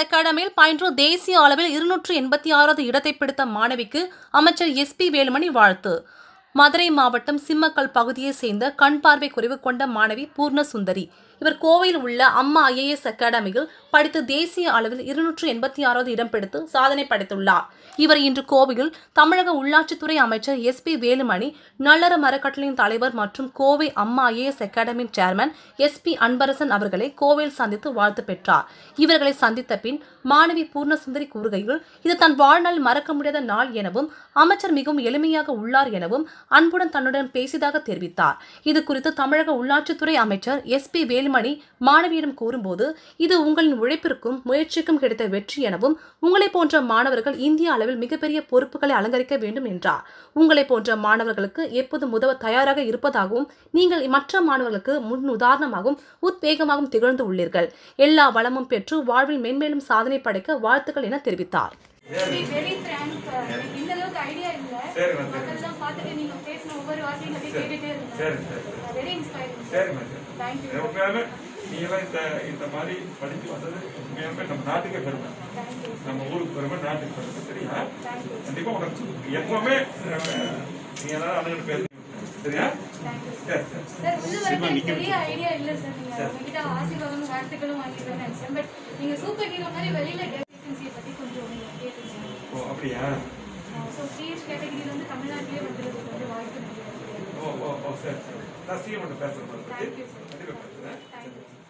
அகாடமியில் பயின்று தேசிய அளவில் இருநூற்று எண்பத்தி ஆறாவது இடத்தை பிடித்த மாணவிக்கு அமைச்சர் எஸ் பி வேலுமணி வாழ்த்து மதுரை மாவட்டம் சிம்மக்கல் பகுதியைச் சேர்ந்த கண் பார்வை குறைவு கொண்ட மாணவி பூர்ண சுந்தரி இவர் கோவையில் உள்ள அம்மா ஐஏஎஸ் அகாடமியில் படித்து தேசிய அளவில் இருநூற்று எண்பத்தி ஆறாவது இடம் பிடித்து சாதனை படைத்துள்ளார் இவர் இன்று கோவையில் தமிழக உள்ளாட்சித்துறை அமைச்சர் எஸ் பி வேலுமணி நல்லற மரக்கட்டளையின் தலைவர் மற்றும் கோவை அம்மா ஐஏஎஸ் அகாடமியின் சேர்மன் எஸ் பி அன்பரசன் அவர்களை கோவையில் சந்தித்து வாழ்த்து பெற்றார் இவர்களை சந்தித்த பின் மாணவி பூர்ணசுந்தரி கூறுகையில் இது தன் வாழ்நாளில் மறக்க முடியாத நாள் எனவும் அமைச்சர் மிகவும் எளிமையாக உள்ளார் எனவும் அன்புடன் தன்னுடன் பேசியதாக தெரிவித்தார் இது குறித்து தமிழக உள்ளாட்சித்துறை அமைச்சர் எஸ் பி வேலுமணி மாணவியிடம் கூறும்போது இது உங்களின் உழைப்பிற்கும் முயற்சிக்கும் கிடைத்த வெற்றி எனவும் உங்களை போன்ற மாணவர்கள் இந்திய அளவில் மிகப்பெரிய பொறுப்புகளை அலங்கரிக்க வேண்டும் என்றார் உங்களை போன்ற மாணவர்களுக்கு எப்போதும் உதவ தயாராக இருப்பதாகவும் நீங்கள் மற்ற மாணவர்களுக்கு முன் உதாரணமாகவும் உத்வேகமாகவும் திகழ்ந்து உள்ளீர்கள் எல்லா வளமும் பெற்று வாழ்வில் மென்மேலும் சாதனை படைக்க வாழ்த்துக்கள் என தெரிவித்தார் வெரி வெரி ஃப்ரேங்க் எனக்கு இந்த அளவுக்கு ஐடியா இல்ல சரி, மேம், சரி. அதெல்லாம் பார்த்துட்டு நீங்க பேசின ஒவ்வொரு வார்த்தையும் அப்படியே கேட்டுட்டே சரி இருந்தேன் சரி வெரி இன்ஸ்பைரிங் சரிம்மா சரி தேங்க்யூ உண்மையாலுமே நீங்களாம் இந்த இந்த மாதிரி படிச்சு வந்தது உண்மையாலுமே நம்ம நாட்டுக்கே பெருமை தேங்க்யூ நம்ம ஊருக்கு பெருமை நாட்டுக்கு பெருமை சரியா தேங்க்யூ கண்டிப்பா உனக்கு எப்பவுமே அஹ், நீ எல்லாரும் அண்ணன் பேச சரியா தேங்க்யூ சரி சரி சார் உள்ள வரைக்கும் எனக்கு பெரிய ஐடியா இல்ல சார் நீங்க உங்ககிட்ட ஆசீர்வாதம் வாழ்த்துக்களும் வாங்கிடுவேன் நினைச்சேன் பட் நீங்க சூப்பர் ஹீரோ மாதிரி வெளியில டெஃபிஷியன்சியை பத்தி கொஞ்சம் நீங்க கேட்டீங்க ஓ அப்படியா ஸோ சிஎஸ் கேட்டகரியில வந்து தமிழ்நாட்டிலே வந்துருக்கு கொஞ்சம் வாய்ப்பு நிறைய இருக்கு ஓ ஓ ஓ சரி சரி நான் சிஎம் பேசுறேன் Thank you, sir. கண்டிப்பா பேசுறேன் தேங்க்யூ